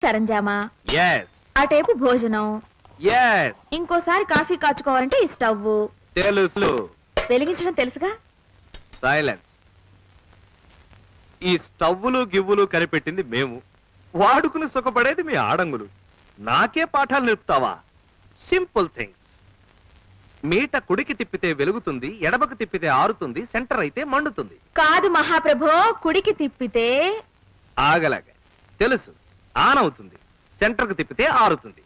సరంజామా yes అటేపు భోజనం yes ఇంకోసారి coffee కాచుకోవాలంటే ఈ స్టవ్ తెలుసు వెలిగించడం తెలుసుగా సైలెన్స్ ఈ స్టవ్వులు గివ్వులు కనిపెట్టింది మేము వాడుకుని సుఖపడేది మీ ఆడంగులు నాకే పాఠాలు నేర్పుతావా సింపుల్ థింగ్స్ మీట కుడికి తిప్పితే వెలుగుతుంది ఎడమకు తిప్పితే ఆరుతుంది సెంటర్ అయితే మండుతుంది కాదు మహాప్రభో కుడికి తిప్పితే ఆగలాగా తెలుసు ఆన్ అవుతుంది సెంటర్ కు తిప్పితే ఆరుతుంది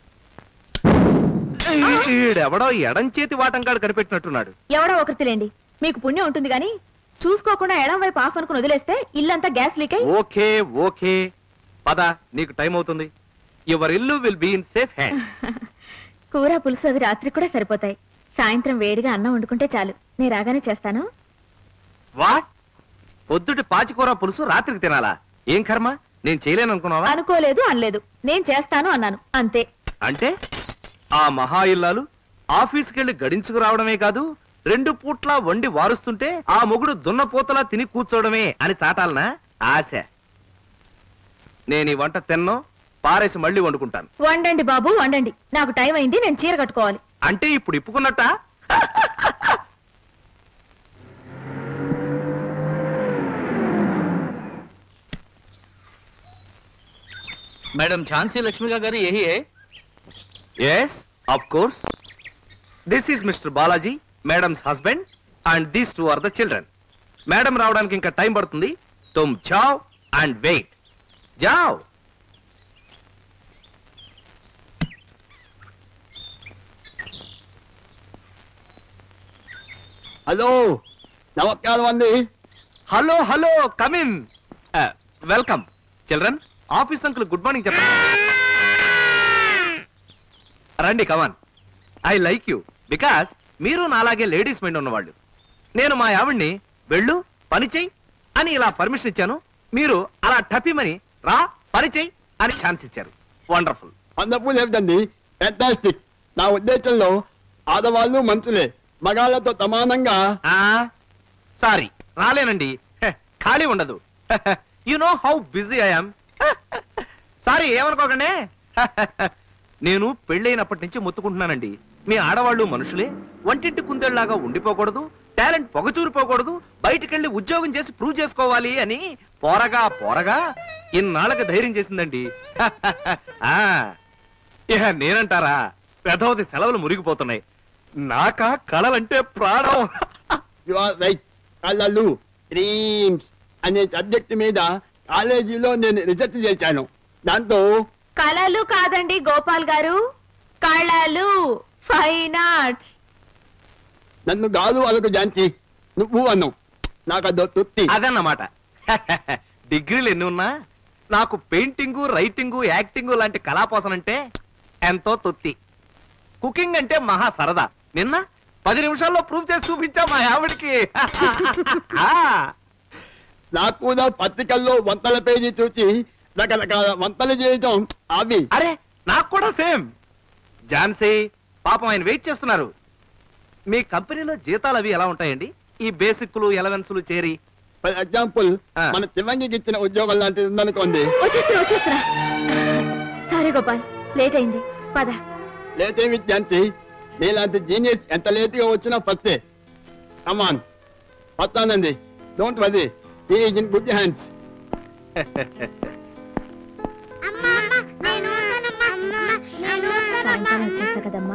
ఈ- ఈడెవడో ఎడం చేతి వాటంకాడు కనిపెట్టినట్టున్నాడు ఎవడో ఒకరు తెలియండి మీకు పుణ్యం ఉంటుంది గాని చూసుకోకుండా ఎడం వైపు ఆఫ్ అనుకుని వదిలేస్తే ఇల్లంతా గ్యాస్ లీక్ అయి ఓకే ఓకే పద నీకు టైం అవుతుంది యువర్ ఇల్లు will be in safe hand కూర పులుసు అవి రాత్రి కూడా సరిపోతాయి సాయంత్రం వేడిగా అన్నం వండుకుంటే చాలు నేను రాగానే చేస్తాను వాట్ పొద్దుటి పాచికూర పులుసు రాత్రికి తినాలా ఏం కర్మ నేను చేయలేను అనుకున్నావా అనుకోలేదు అనలేదు నేను చేస్తాను అన్నాను అంతే అంటే ఆ మహా ఇల్లాలు ఆఫీస్కి వెళ్ళి గడించుకు రావడమే కాదు రెండు పూట్ల వండి వారుస్తుంటే ఆ మొగుడు దున్నపోతలా తిని కూర్చోవడమే అని చాటాలనా ఆశ నేను ఈ వంట తిన్నో పారేసి మళ్ళీ వండుకుంటాను వండండి బాబు వండండి నాకు టైం అయింది నేను చీర కట్టుకోవాలి అంటే ఇప్పుడు ఇప్పుకున్నట్ట मैडम झांसी लक्ष्मी का घर यही है yes of course this is mister Balaji madam's husband and these two are the children madam రావడానికి ఇంకా టైం పడుతుంది తుమ్ జావ్ అండ్ వెయిట్ జావ్ హలో నమస్కారం అండి hello hello come in welcome children office uncle good morning చెప్పండి రండి come on I like you because మీరు నాలాగే లేడీస్ మైండ్ ఉన్నవాళ్ళు నేను మా ఆవిడ్ని వెళ్ళు పని చెయ్యి అని ఇలా పర్మిషన్ ఇచ్చాను మీరు అలా టపిమని రా పని చెయ్యి అని ఛాన్స్ ఇచ్చారు వండర్ఫుల్ వండర్ఫుల్ ఏమిటండి ఫ్యాంటాస్టిక్ నా ఉద్దేశంలో ఆడవాళ్ళు మంచులే మగాళ్ళతో సమానంగా ఆ సారీ రాలేనండి హె, ఖాళీ ఉండదు you know how busy I'm sorry ఏమనుకోకండి నేను పెళ్ళైనప్పటి నుంచి మొత్తుకుంటున్నానండి మీ ఆడవాళ్ళు మనుషులే వంటింటి కుందేళ్లాగా ఉండిపోకూడదు టాలెంట్ పొగచూరిపోకూడదు బయటికెళ్ళి ఉద్యోగం చేసి ప్రూవ్ చేసుకోవాలి అని పోరగా పోరగా ఇన్నాళ్ళకి ధైర్యం చేసిందండి ఆ ఇహ నేనంటారా పెదవది సెలవులు మురిగిపోతున్నాయి నాకా కళలంటే ప్రాణం యు ఆర్ రైట్ కళలు డ్రీమ్స్ అనే సబ్జెక్ట్ మీద కాలేజీలో నేను రీసెర్చ్ చేశాను దాంతో కళలు కాదండి గోపాల్ గారు కళలు ఫైన్ ఆర్ట్స్ నన్ను గాలు అలకు జాంచి నువ్వు అన్నావు నాకు అదో తృప్తి అదన్నమాట డిగ్రీలు ఎన్ని ఉన్నా నాకు పెయింటింగు రైటింగు యాక్టింగు లాంటి కళాపోసనంటే ఎంతో తొత్తి కుకింగ్ అంటే మహా సరదా నిన్న పది నిమిషాల్లో ప్రూవ్ చేసి చూపించా మా ఆవిడికి ఆ, నాకు కూడా పత్రికల్లో వంటల పేజీ చూసి రకరకాల వంటలు చేయటం అవి అరే నాకు కూడా సేమ్ ఝాన్సీ పాపం ఆయన వెయిట్ చేస్తున్నారు మీ కంపెనీలో జీతాలు అవి ఎలా ఉంటాయండి ఈ బేసిక్లు ఎలవెన్సులు చేరి ఫర్ ఎగ్జాంపుల్ ఆ. మన శివంగికి ఇచ్చిన ఉద్యోగం లాంటిది ఉందనుకోండి వచ్చేస్తున్నా వచ్చేస్తున్నా సారీ గోపాల్ లేట్ అయింది పద లేటేమి ఝాన్సీ నీలాంటి జీనియస్ ఎంత లేట్ గా వచ్చినా ఫస్టే కమాన్ వస్తానండి don't worry is in good hands సాయంకాలం వచ్చేస్తా కదమ్మా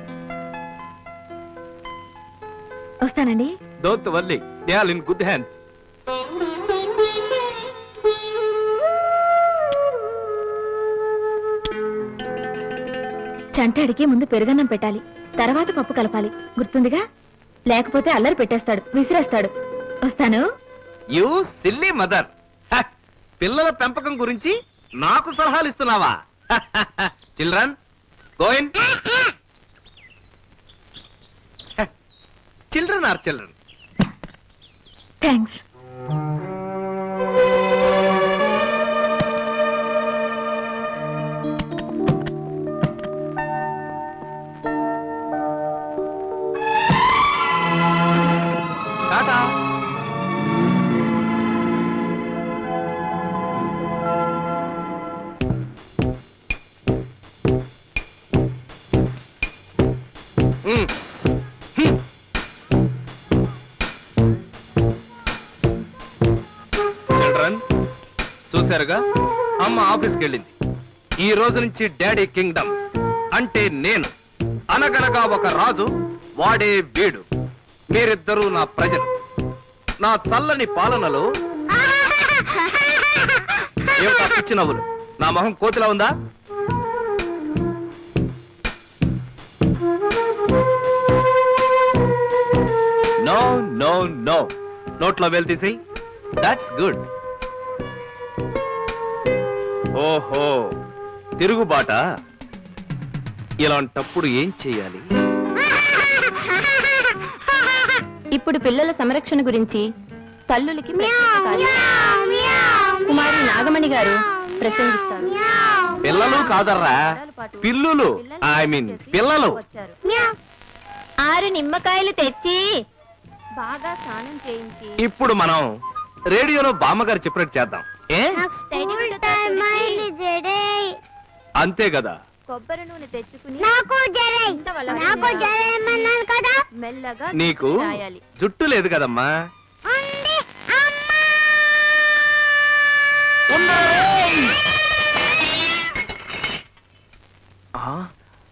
వస్తానండి don't worry they are in good hands చంటాడికి ముందు పెరుగన్నం పెట్టాలి తర్వాత పప్పు కలపాలి గుర్తుందిగా లేకపోతే అల్లరి పెట్టేస్తాడు విసిరేస్తాడు వస్తాను యూ సిల్లీ మదర్ పిల్లల పెంపకం గురించి నాకు సలహాలు ఇస్తున్నావా children going children are children thanks టాటా చూశారుగా అమ్మ ఆఫీస్కి వెళ్ళింది ఈ రోజు నుంచి డాడీ కింగ్డమ్ అంటే నేను అనగనగా ఒక రాజు వాడే వీడు మీరిద్దరూ నా ప్రజలు నా చల్లని పాలనలో ఏమిటా పిచ్చి నవ్వులు నా మొహం కోతిలా ఉందా నో నో నో నోట్లో వేలు తీసి దాట్స్ గుడ్ ఓహో తిరుగుబాట ఇలాంటప్పుడు ఏం చేయాలి ఇప్పుడు పిల్లల సంరక్షణ గురించి తల్లులకి ప్రత్యేక కార్యక్రమం. కుమారి నాగమణి గారు ప్రసంగిస్తారు పిల్లలు కాదర్రా పిల్లులు ఐ మీన్ పిల్లలు వచ్చారు ఆరు నిమ్మకాయలు తెచ్చి బాగా స్నానం చేయించి ఇప్పుడు మనం రేడియోలో బామ్మగారు చెప్పినట్టు చేద్దాం ఏ అంతే కదా కొబ్బరి నూనె తెచ్చుకుని నాకు జరై ఇంత వల్ల నాకు జరేమన్నాను కదా మెల్లగా నీకు దువ్వి రాయాలి జుట్టు లేదు కదమ్మా ఉంది అమ్మా ఆ,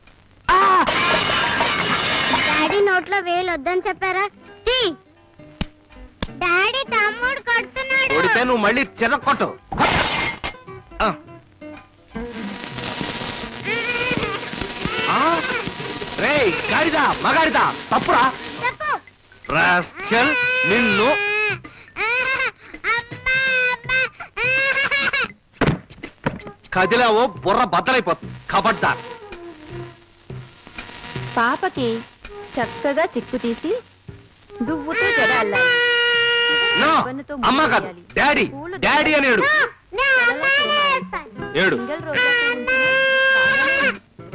డాడీ నోట్లో వేలు వద్దని చెప్పారా తీ. డాడీ తమ్ముడు కొడుతున్నాడు కొడితే నువ్వు మళ్ళీ చిరక్కొట్టు ఆ. ఆ, రేయ్ గాడిదా మగాడిదా తప్పురా చెప్పు రాస్కెల్ నిన్ను అమ్మా, అమ్మా. కదిలావో బుర్ర బద్దలైపోతుంది కబడ్డా పాపకి చక్కగా చిక్కు తీసి దువ్వుతో జడ అల్లాలి నో రిబ్బన్నుతో అమ్మ కాదు ముడివేయాలి. డాడీ పూలు డాడీ అని ఏడు నా అమ్మ నేర్పాను. ఏడు సింగల్ రోజాతో ఉంచిన కాడలే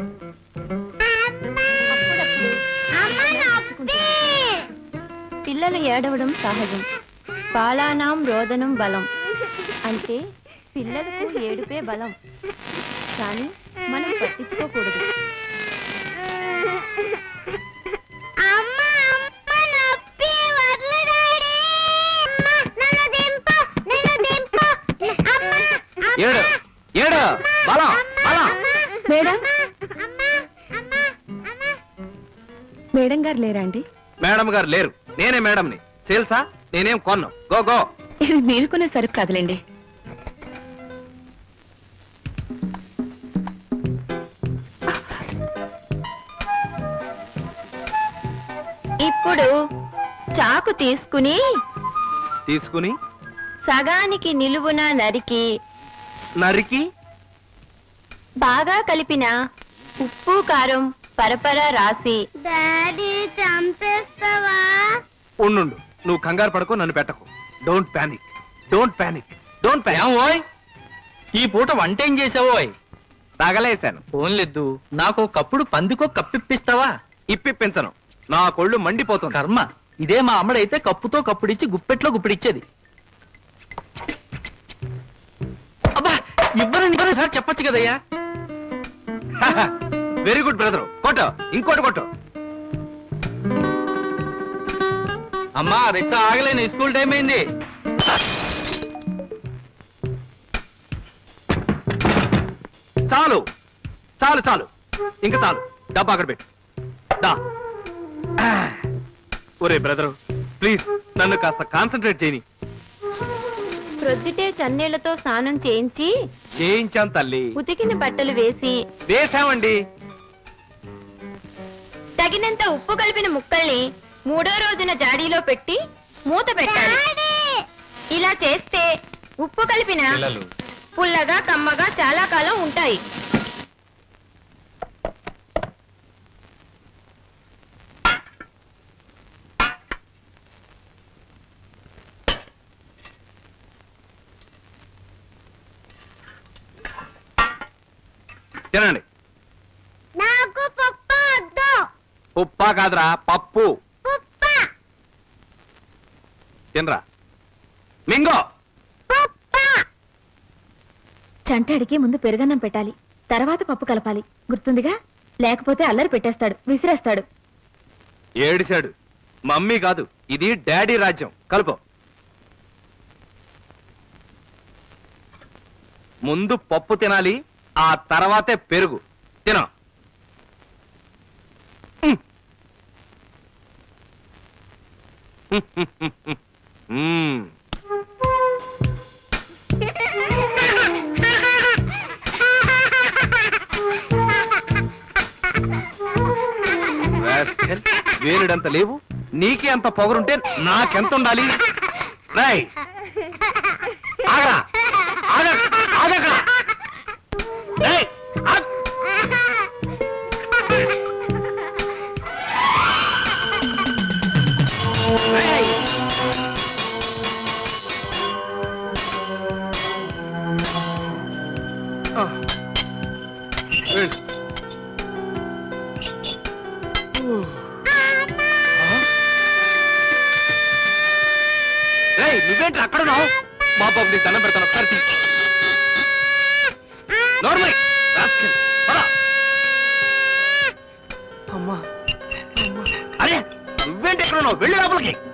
అప్పుడప్పుడు అమ్మ నొప్పి. పిల్లలు ఏడవడం సహజం బాలానాం రోదనం బలం అంటే పిల్లలకు ఏడుపే బలం కానీ మనం పట్టించుకోకూడదు అమ్మ అమ్మ నొప్పి వదలు డాడీ అమ్మ నన్ను దింపు నన్ను దింపు అమ్మ అమ్మ ఏడు ఏడు బలం బలం మేడం అమ్మ అమ్మ అమ్మ మేడం గారు లేరా అండి మేడం గారు లేరు నేనే మేడంని సేల్సా నేనేం కొన్ను గో గో ఇది మీరు కొనే సరుకు కదలండి ఇప్పుడు చాకు తీసుకుని తీసుకుని సగానికి నిలువున నరికి నరికి బాగా కలిపిన ఉప్పు కారం పరపర రాసి డాడీ చంపేస్తావా ఉండు నువ్వు కంగారు పడకు నన్ను పెట్టకు don't panic don't panic don't panic ఓయ్ ఈ పూట వంట ఏం చేసావోయ్ తగలేశాను ఫోన్లెద్దు నాకు కప్పుడు పందికో కప్పిప్పిస్తావా ఇప్పిప్పించను నా కొళ్ళు మండిపోతుంది కర్మ ఇదే మా అమ్మడైతే కప్పుతో కప్పుడిచ్చి గుప్పెట్లో గుప్పిడిచ్చేది అబ్బా ఇవ్వరని ఇవ్వరని సార్ చెప్పొచ్చు కదయ్యా వెరీ గుడ్ బ్రదర్ కొట్టు ఇంకోటి కొట్టు అమ్మా రిచ్చ ఆగలేను స్కూల్ టైం అయింది చాలు చాలు చాలు ఇంకా చాలు డబ్బా అక్కడ పెట్టు దా ఒరే బ్రదరు ప్లీజ్ నన్ను కాస్త కాన్సన్ట్రేట్ చేయని ప్రొద్దుటే చన్నీళ్లతో స్నానం చేయించి చేయించాను తల్లి ఉతికిన బట్టలు వేసి వేశామండి తగినంత ఉప్పు కలిపిన ముక్కల్ని మూడో రోజున జాడీలో పెట్టి మూత పెట్టాలి ఇలా చేస్తే ఉప్పు కలిపిన పుల్లగా కమ్మగా చాలా కాలం ఉంటాయి తినండి నాకు పప్పు వద్దు ఉప్పా కాదురా పప్పు పుప్ప తినరా మింగో పుప్ప చంటాడికి ముందు పెరుగన్నం పెట్టాలి తర్వాత పప్పు కలపాలి గుర్తుందిగా లేకపోతే అల్లరి పెట్టేస్తాడు విసిరేస్తాడు ఏడిశాడు మమ్మీ కాదు ఇది డాడీ రాజ్యం కలుపు ముందు పప్పు తినాలి ఆ తర్వాతే పెరుగు తిన వేలుడంత లేవు నీకే అంత పొగరుంటే నాకెంత ఉండాలి రై ఆగరా ఆగ ఆగక రేయ్, ఆగ్. రేయ్. ఆ. ఏయ్. ఊ. ఆ? రేయ్, నువ్వేంటి అక్కడున్నావు మా బాబు నీకు దండం పెడతాను ఒకసారి తీ. నోర్మై రాస్కెల్, పద. అమ్మా అమ్మా. అరే నువ్వేంటి ఎక్కడ ఉన్నావు వెళ్ళి లోపలికి